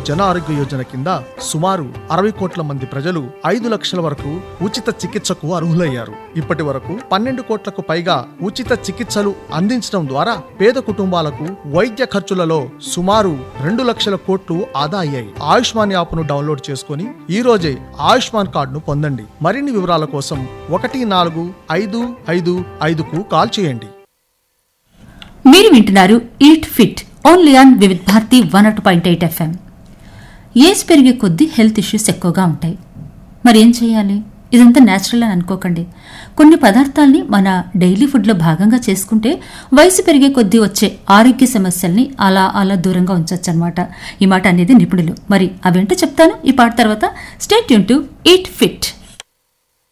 జన ఆరోగ్య యోజన కింద సుమారు అరవై కోట్ల మంది ప్రజలు ఐదు లక్షల వరకు ఉచిత చికిత్సకు అర్హులయ్యారు ఇప్పటి వరకు పన్నెండు కోట్లకు పైగా ఉచిత చికిత్సలు అందించడం ద్వారా పేద కుటుంబాలకు వైద్య ఖర్చులలో సుమారు రెండు లక్షల కోట్లు ఆదా అయ్యాయి ఆయుష్మాన్ యాప్ను డౌన్లోడ్ చేసుకుని ఈ రోజే ఆయుష్మాన్ కార్డును పొందండి మరిన్ని వివరాల కోసం ఒకటి నాలుగు ఐదు ఐదు ఐదుకు కాల్ చేయండి మీరు వింటున్నారు eat fit only on Vividh Bharati one అటు పాయింట్ ఎయిట్ ఎఫ్ఎం ఏజ్ పెరిగే కొద్దీ హెల్త్ ఇష్యూస్ ఎక్కువగా ఉంటాయి మరి ఏం చేయాలి ఇదంతా న్యాచురల్ అని అనుకోకండి కొన్ని పదార్థాల్ని మన డైలీ ఫుడ్లో భాగంగా చేసుకుంటే వయసు పెరిగే కొద్దీ వచ్చే ఆరోగ్య సమస్యల్ని అలా అలా దూరంగా ఉంచవచ్చు అనమాట ఈ మాట అనేది నిపుణులు మరి అవేంటో చెప్తాను ఈ పాట తర్వాత స్టేట్ యూన్ టు ఈట్ ఫిట్